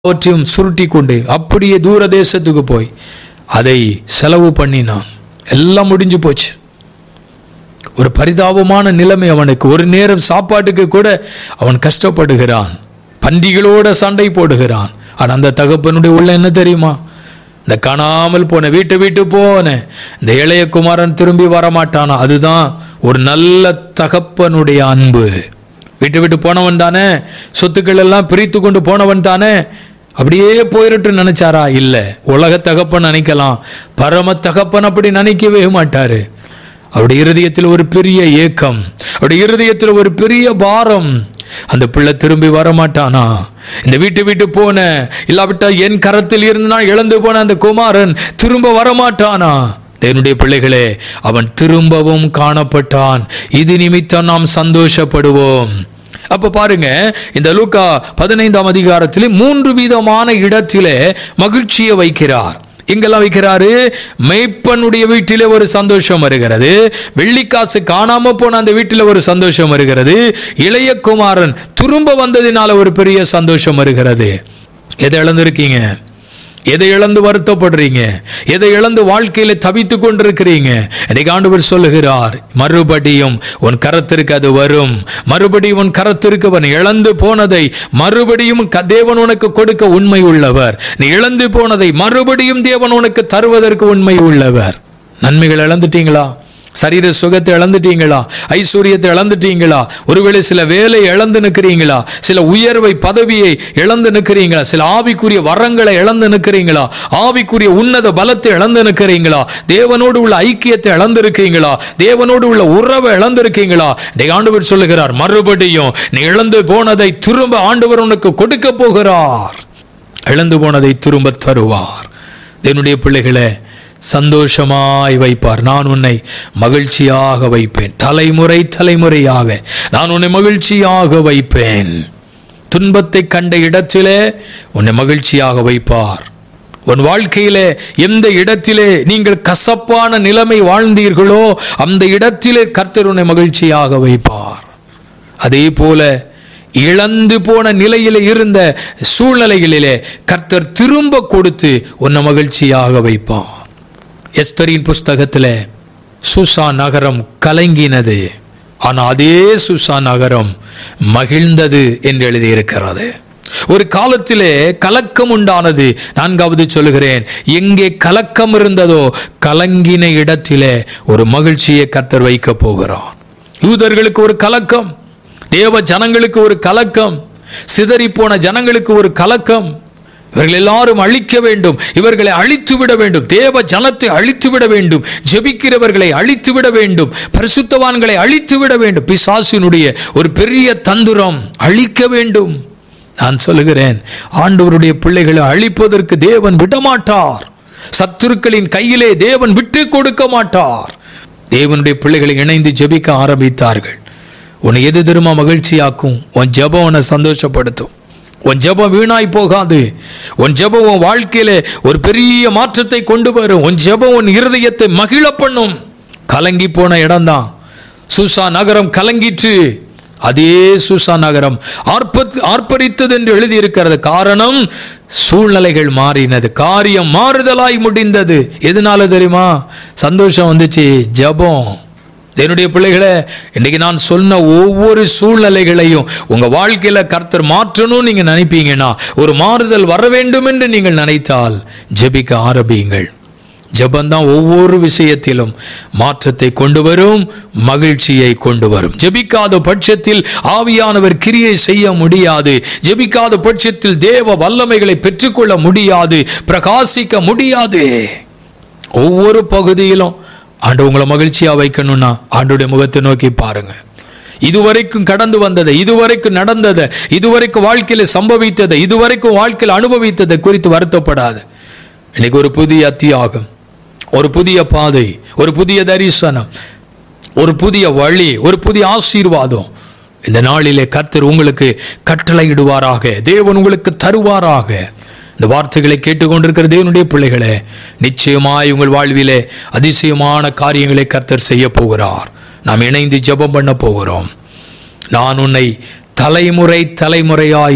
எல்லாவற்றையும் சுருட்டி கொண்டு அப்படியே தூர தேசத்துக்கு போய் அதை செலவு பண்ணினான் எல்லாம் முடிஞ்சு போச்சு ஒரு பரிதாபமான நிலைமை அவனுக்கு ஒரு நேரம் சாப்பாட்டுக்கு கூட அவன் கஷ்டப்படுகிறான் பன்றிகளோட சண்டை போடுகிறான் ஆனா அந்த தகப்பனுடைய உள்ள என்ன தெரியுமா இந்த காணாமல் போன வீட்டை விட்டு போன இந்த இளைய குமாரன் திரும்பி வரமாட்டானா அதுதான் ஒரு நல்ல தகப்பனுடைய அன்பு விட்டு விட்டு போனவன் தானே சொத்துக்கள் எல்லாம் பிரித்து கொண்டு போனவன் தானே அப்படியே போயிரட்டும் நினைச்சாரா இல்ல உலக தகப்பன் நினைக்கலாம் பரம தகப்பன் அப்படி நினைக்கவே மாட்டாரு அவருடைய இருதயத்தில் ஒரு பெரிய ஏக்கம் அவருடைய இருதயத்தில் ஒரு பெரிய பாரம் அந்த பிள்ளை திரும்பி வரமாட்டானா இந்த வீட்டு விட்டு போன இல்லாவிட்டா என் கரத்தில் இருந்து நான் இழந்து போன அந்த குமாரன் திரும்ப வரமாட்டானா தேவனுடைய பிள்ளைகளே அவன் திரும்பவும் காணப்பட்டான் இது நிமித்தம் நாம் சந்தோஷப்படுவோம் அப்ப பாருங்க இந்த லூக்கா பதினைந்தாம் அதிகாரத்திலே மூன்று விதமான இடத்திலே மகிழ்ச்சியை வைக்கிறார் எங்கெல்லாம் வைக்கிறாரு மெய்ப்பனுடைய வீட்டிலே ஒரு சந்தோஷம் வருகிறது வெள்ளிக்காசு காணாம போன அந்த வீட்டில் ஒரு சந்தோஷம் வருகிறது இளைய குமாரன் திரும்ப வந்ததினால ஒரு பெரிய சந்தோஷம் வருகிறது எதை இழந்திருக்கீங்க எதை இழந்து வருத்தப்படுறீங்க எதை இழந்து வாழ்க்கையில தவித்து கொண்டிருக்கிறீங்க இன்னைக்கு ஆண்டவர் சொல்லுகிறார் மறுபடியும் உன் கரத்திற்கு அது வரும் மறுபடியும் உன் கரத்திற்கு அவன் இழந்து போனதை மறுபடியும் க- தேவன் உனக்கு கொடுக்க உண்மை உள்ளவர் நீ இழந்து போனதை மறுபடியும் தேவன் உனக்கு தருவதற்கு உண்மை உள்ளவர் நன்மைகள் இழந்துட்டீங்களா சரீர சுகத்தை இழந்துட்டீங்களா ஐஸ்வர்யத்தை இழந்துட்டீங்களா ஒருவேளை சில வேலை இழந்து நிற்கிறீங்களா சில உயர்வை பதவியை இழந்து நிற்கிறீங்களா சில ஆவிக்குரிய வரங்களை இழந்து நிற்கிறீங்களா ஆவிக்குரிய உன்னத பலத்தை இழந்து நிற்கிறீங்களா தேவனோடு உள்ள ஐக்கியத்தை இழந்திருக்கீங்களா தேவனோடு உள்ள உறவை இழந்திருக்கீங்களா இன்னைக்கு ஆண்டவர் சொல்லுகிறார் மறுபடியும் நீ இழந்து போனதை திரும்ப ஆண்டவர் உனக்கு கொடுக்க போகிறார் இழந்து போனதை திரும்ப தருவார் என்னுடைய பிள்ளைகளே சந்தோஷமாய் வைப்பார் நான் உன்னை மகிழ்ச்சியாக வைப்பேன் தலைமுறை தலைமுறையாக நான் உன்னை மகிழ்ச்சியாக வைப்பேன் துன்பத்தை கண்ட இடத்திலே உன்னை மகிழ்ச்சியாக வைப்பார் உன் வாழ்க்கையிலே எந்த இடத்திலே நீங்கள் கசப்பான நிலைமை வாழ்ந்தீர்களோ அந்த இடத்திலே கர்த்தர் உன்னை மகிழ்ச்சியாக வைப்பார் அதே போல இழந்து போன நிலையில இருந்த சூழ்நிலைகளிலே கர்த்தர் திரும்ப கொடுத்து உன்னை மகிழ்ச்சியாக வைப்பார் எஸ்தரின் புஸ்தகத்தில் சுசா நகரம் கலங்கினது ஆனால் அதே சுசா நகரம் மகிழ்ந்தது என்று எழுதியிருக்கிறது ஒரு காலத்திலே கலக்கம் உண்டானது நான்காவது சொல்லுகிறேன் எங்கே கலக்கம் இருந்ததோ கலங்கின இடத்திலே ஒரு மகிழ்ச்சியை கர்த்தர் வைக்க போகிறான் யூதர்களுக்கு ஒரு கலக்கம் தேவ ஜனங்களுக்கு ஒரு கலக்கம் சிதறி போன ஜனங்களுக்கு ஒரு கலக்கம் இவர்கள் எல்லாரும் அழிக்க வேண்டும் இவர்களை அழித்து விட வேண்டும் தேவ ஜனத்தை அழித்து விட வேண்டும் ஜெபிக்கிறவர்களை அழித்து விட வேண்டும் பரிசுத்தவான்களை அழித்து விட வேண்டும் பிசாசினுடைய ஒரு பெரிய தந்துரம் அழிக்க வேண்டும் நான் சொல்லுகிறேன் ஆண்டவருடைய பிள்ளைகளை அழிப்பதற்கு தேவன் விடமாட்டார் சத்துருக்களின் கையிலே தேவன் விட்டு கொடுக்க மாட்டார் தேவனுடைய பிள்ளைகளை இணைந்து ஜெபிக்க ஆரம்பித்தார்கள் உன்னை எது திரும்ப மகிழ்ச்சியாக்கும் உன் ஜெபம் உன்னை சந்தோஷப்படுத்தும் உன் ஜெபம் வீணாய் போகாது உன் ஜெபம் உன் வாழ்க்கையில ஒரு பெரிய மாற்றத்தை கொண்டு வரும் உன் ஜெபம் உன் இருதயத்தை மகிழ பண்ணும் கலங்கி போன இடம்தான் சூசா நகரம் கலங்கிற்று அதே சூசா நகரம் ஆர்ப்பத் ஆர்ப்பரித்தது என்று எழுதியிருக்கிறது காரணம் சூழ்நிலைகள் மாறினது காரியம் மாறுதலாய் முடிந்தது எதனால தெரியுமா சந்தோஷம் வந்துச்சு ஜெபம் என்னுடைய பிள்ளைகளே இன்னைக்கு நான் சொன்ன ஒவ்வொரு சூழ்நிலைகளையும் உங்க வாழ்க்கையில கர்த்தர் மாற்றணும் நீங்க நினைப்பீங்கன்னா ஒரு மாறுதல் வர வேண்டும் என்று நீங்கள் நினைத்தால் ஜெபிக்க ஆரம்பியுங்கள் ஜெபந்தான் ஒவ்வொரு விஷயத்திலும் மாற்றத்தை கொண்டு வரும் மகிழ்ச்சியை கொண்டு வரும் ஜெபிக்காத பட்சத்தில் ஆவியானவர் கிரியை செய்ய முடியாது ஜெபிக்காத பட்சத்தில் தேவ வல்லமைகளை பெற்றுக்கொள்ள முடியாது பிரகாசிக்க முடியாது ஒவ்வொரு பகுதியிலும் ஆண்டு உங்களை மகிழ்ச்சியா வைக்கணும்னா ஆண்டுடைய முகத்தை நோக்கி பாருங்க இதுவரைக்கும் கடந்து வந்ததை இதுவரைக்கும் நடந்ததை இதுவரைக்கும் வாழ்க்கையில சம்பவித்ததை இதுவரைக்கும் வாழ்க்கையில் அனுபவித்ததை குறித்து வருத்தப்படாது இன்னைக்கு ஒரு புதிய அத்தியாகம் ஒரு புதிய பாதை ஒரு புதிய தரிசனம் ஒரு புதிய வழி ஒரு புதிய ஆசீர்வாதம் இந்த நாளிலே கர்த்தர் உங்களுக்கு கட்டளையிடுவாராக தேவன் உங்களுக்கு தருவாராக இந்த வார்த்தைகளை கேட்டுக்கொண்டிருக்கிற தேவனுடைய பிள்ளைகளே நிச்சயமாய் உங்கள் வாழ்விலே அதிசயமான காரியங்களை கர்த்தர் செய்ய போகிறார் நாம் இணைந்து ஜெபம் பண்ண போகிறோம் நான் உன்னை தலைமுறை தலைமுறையாய்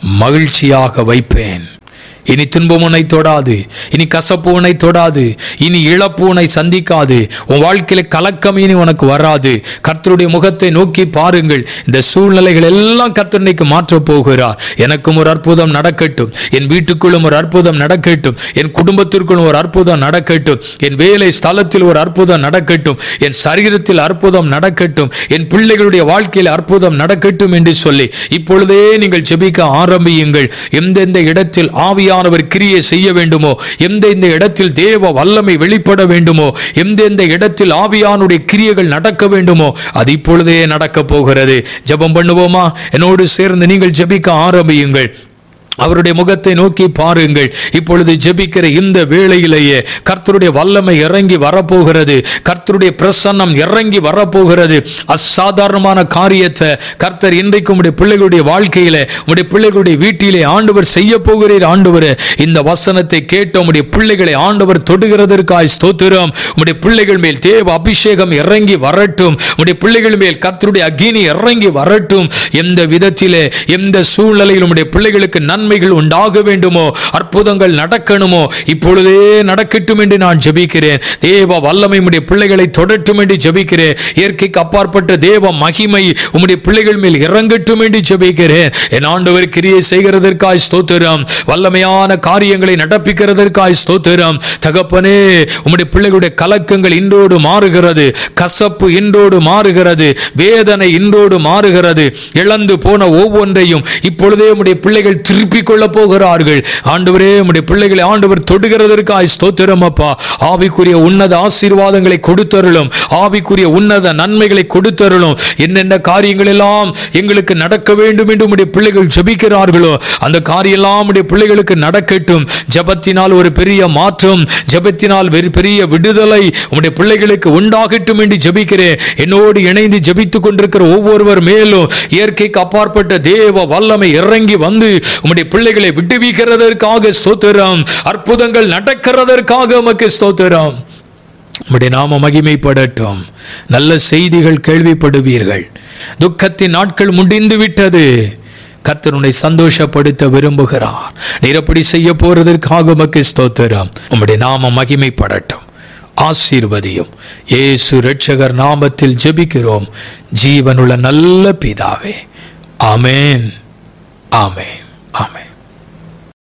மகிழ்ச்சியாக வைப்பேன் இனி துன்பம் உன்னை தொடாது இனி கசப்பு உன்னை தொடாது இனி இழப்பு உன்னை சந்திக்காது உன் வாழ்க்கையில கலக்கம் இனி உனக்கு வராது கர்த்தருடைய முகத்தை நோக்கி பாருங்கள் இந்த சூழ்நிலைகள் எல்லாம் கர்த்தர் இன்னைக்கு மாற்றப் போகிறார் எனக்கும் ஒரு அற்புதம் நடக்கட்டும் என் வீட்டுக்குள்ளும் ஒரு அற்புதம் நடக்கட்டும் என் குடும்பத்திற்குள்ளும் ஒரு அற்புதம் நடக்கட்டும் என் வேலை ஸ்தலத்தில் ஒரு அற்புதம் நடக்கட்டும் என் சரீரத்தில் அற்புதம் நடக்கட்டும் என் பிள்ளைகளுடைய வாழ்க்கையில் அற்புதம் நடக்கட்டும் என்று சொல்லி இப்பொழுதே நீங்கள் ஜெபிக்க ஆரம்பியுங்கள் எந்தெந்த இடத்தில் ஆவியானவர் கிரியை செய்ய வேண்டுமோ எந்தெந்த இடத்தில் தேவ வல்லமை வெளிப்பட வேண்டுமோ எந்தெந்த இடத்தில் ஆவியானுடைய கிரியைகள் நடக்க வேண்டுமோ அது இப்பொழுதே நடக்க போகிறது ஜெபம் பண்ணுவோமா என்னோடு சேர்ந்து நீங்கள் ஜெபிக்க ஆரம்பியுங்கள் அவருடைய முகத்தை நோக்கி பாருங்கள் இப்பொழுது ஜெபிக்கிற இந்த வேளையிலேயே கர்த்தருடைய வல்லமை இறங்கி வரப்போகிறது கர்த்தருடைய பிரசன்னம் இறங்கி வரப்போகிறது அசாதாரணமான காரியத்தை கர்த்தர் இன்றைக்கு உடைய பிள்ளைகளுடைய வாழ்க்கையில உடைய பிள்ளைகளுடைய வீட்டிலே ஆண்டவர் செய்ய போகிறீர் ஆண்டவர் இந்த வசனத்தை கேட்ட உடைய பிள்ளைகளை ஆண்டவர் தொடுகிறதற்காய் ஸ்தோத்திரம் உடைய பிள்ளைகள் மேல் தேவ அபிஷேகம் இறங்கி வரட்டும் உடைய பிள்ளைகள் மேல் கர்த்தருடைய அக்னி இறங்கி வரட்டும் எந்த விதத்திலே எந்த சூழ்நிலையில் உடைய பிள்ளைகளுக்கு நன்மைகள் உண்டாக வேண்டுமோ அற்புதங்கள் நடக்கணுமோ இப்பொழுதே நடக்கட்டும் என்று நான் ஜெபிக்கிறேன் தேவ வல்லமை உடைய பிள்ளைகளை தொடட்டும் என்று ஜெபிக்கிறேன் இயற்கைக்கு அப்பாற்பட்ட தேவ மகிமை உம்முடைய பிள்ளைகள் மேல் இறங்கட்டும் என்று ஜெபிக்கிறேன் என் ஆண்டவர் கிரியை செய்கிறதற்காய் ஸ்தோத்திரம் வல்லமையான காரியங்களை நடப்பிக்கிறதற்காய் ஸ்தோத்திரம் தகப்பனே உம்முடைய பிள்ளைகளுடைய கலக்கங்கள் இன்றோடு மாறுகிறது கசப்பு இன்றோடு மாறுகிறது வேதனை இன்றோடு மாறுகிறது இழந்து போன ஒவ்வொன்றையும் இப்பொழுதே உம்முடைய பிள்ளைகள் திருப்பிக் கொள்ளப் போகிறார்கள் ஆண்டவரே உம்முடைய பிள்ளைகளை ஆண்டவர் தொடுகிறதற்காய் ஸ்தோத்திரம் அப்பா ஆவிக்குரிய உன்னத ஆசீர்வாதங்களை கொடுத்தருளும் ஆவிக்குரிய உன்னத நன்மைகளை கொடுத்தருளும் என்னென்ன காரியங்கள் எல்லாம் எங்களுக்கு நடக்க வேண்டும் என்று உம்முடைய பிள்ளைகள் ஜெபிக்கிறார்களோ அந்த காரியம் எல்லாம் உம்முடைய பிள்ளைகளுக்கு நடக்கட்டும் ஜெபத்தினால் ஒரு பெரிய மாற்றம் ஜெபத்தினால் வெறு பெரிய விடுதலை உம்முடைய பிள்ளைகளுக்கு உண்டாகட்டும் என்று ஜெபிக்கிறேன் என்னோடு இணைந்து ஜெபித்துக் கொண்டிருக்கிற ஒவ்வொருவர் மேலும் இயற்கைக்கு அப்பாற்பட்ட தேவ வல்லமை இறங்கி வந்து உம்முடைய பிள்ளைகளை விடுவிக்கிறதற்காக ஸ்தோத்திரம் அற்புதங்கள் நடக்கிறதற்காக உமக்கு ஸ்தோத்திரம் உம்முடைய நாம மகிமைப்படட்டும் நல்ல செய்திகள் கேள்விப்படுவீர்கள் துக்கத்தின் நாட்கள் முடிந்து விட்டது கர்த்தர் உன்னை சந்தோஷப்படுத்த விரும்புகிறார் நீர் அப்படி செய்ய போறதற்காக உமக்கு ஸ்தோத்திரம் உம்முடைய நாம மகிமைப்படட்டும் ஆசீர்வதியும் இயேசு ரட்சகர் நாமத்தில் ஜெபிக்கிறோம் ஜீவனுள்ள நல்ல பிதாவே ஆமென் ஆமென் ஆமென்